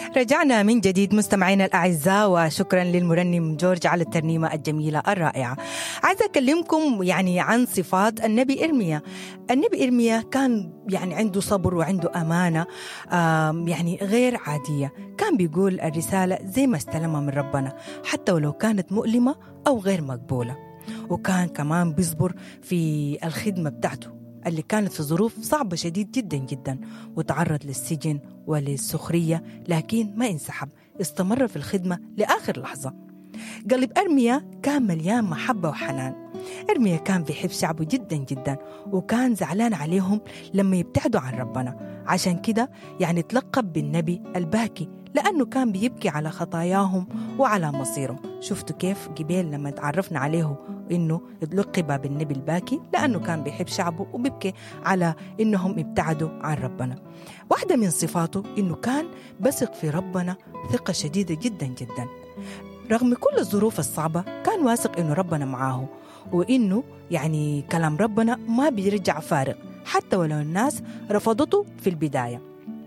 رجعنا من جديد مستمعينا الأعزاء وشكرا للمرنم جورج على الترنيمة الجميلة الرائعة عايزة أكلمكم يعني عن صفات النبي إرميا النبي إرميا كان يعني عنده صبر وعنده أمانة يعني غير عادية كان بيقول الرسالة زي ما استلمها من ربنا حتى ولو كانت مؤلمة أو غير مقبولة وكان كمان بيصبر في الخدمة بتاعته اللي كانت في ظروف صعبة شديد جدا جدا وتعرض للسجن وللسخرية لكن ما انسحب استمر في الخدمة لآخر لحظة قلب أرميا كان مليان محبة وحنان أرميا كان بيحب شعبه جدا جدا وكان زعلان عليهم لما يبتعدوا عن ربنا عشان كده يعني تلقب بالنبي الباكي لأنه كان بيبكي على خطاياهم وعلى مصيرهم شفتوا كيف قبيل لما تعرفنا عليه إنه لقب بالنبي الباكي لأنه كان بيحب شعبه وبيبكي على إنهم ابتعدوا عن ربنا واحدة من صفاته إنه كان بثق في ربنا ثقة شديدة جدا جدا رغم كل الظروف الصعبة كان واثق إنه ربنا معاه وإنه يعني كلام ربنا ما بيرجع فارغ حتى ولو الناس رفضته في البداية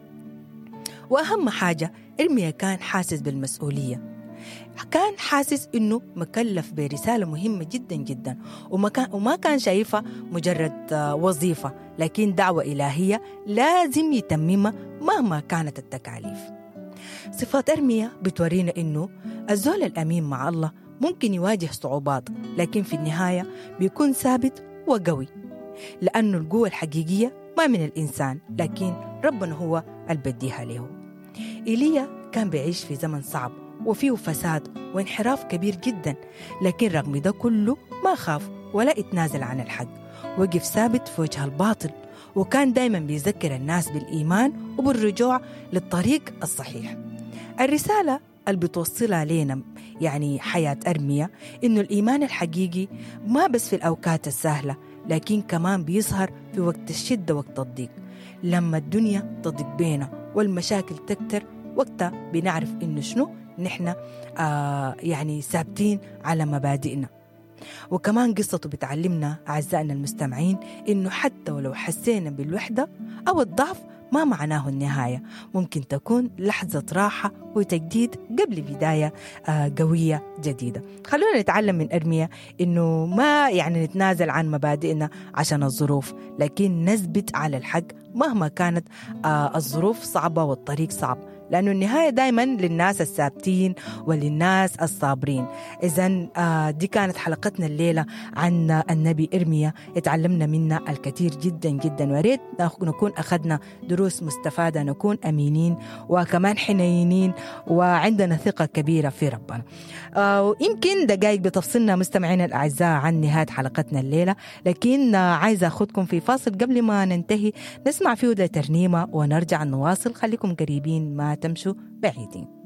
وأهم حاجة إرميا كان حاسس بالمسؤولية كان حاسس انه مكلف برساله مهمه جدا جدا وما كان وما كان شايفها مجرد وظيفه لكن دعوه الهيه لازم يتممها مهما كانت التكاليف. صفات ارميا بتورينا انه الزول الامين مع الله ممكن يواجه صعوبات لكن في النهايه بيكون ثابت وقوي لانه القوه الحقيقيه ما من الانسان لكن ربنا هو اللي بديها له. ايليا كان بيعيش في زمن صعب وفيه فساد وانحراف كبير جدا لكن رغم ده كله ما خاف ولا اتنازل عن الحق وقف ثابت في وجه الباطل وكان دايما بيذكر الناس بالإيمان وبالرجوع للطريق الصحيح الرسالة اللي بتوصلها لنا يعني حياة أرميا إنه الإيمان الحقيقي ما بس في الأوقات السهلة لكن كمان بيظهر في وقت الشدة وقت الضيق لما الدنيا تضيق بينا والمشاكل تكتر وقتها بنعرف إنه شنو نحن آه يعني ثابتين على مبادئنا وكمان قصته بتعلمنا أعزائنا المستمعين إنه حتى ولو حسينا بالوحدة أو الضعف ما معناه النهاية ممكن تكون لحظة راحة وتجديد قبل بداية آه قوية جديدة خلونا نتعلم من أرميا إنه ما يعني نتنازل عن مبادئنا عشان الظروف لكن نثبت على الحق مهما كانت آه الظروف صعبة والطريق صعب لأنه النهاية دائما للناس الثابتين وللناس الصابرين إذا آه دي كانت حلقتنا الليلة عن النبي إرميا اتعلمنا منها الكثير جدا جدا وريت نكون أخذنا دروس مستفادة نكون أمينين وكمان حنينين وعندنا ثقة كبيرة في ربنا آه ويمكن دقائق بتفصلنا مستمعينا الأعزاء عن نهاية حلقتنا الليلة لكن آه عايزة أخذكم في فاصل قبل ما ننتهي نسمع فيه ده ترنيمة ونرجع نواصل خليكم قريبين ما تمشوا بعيدين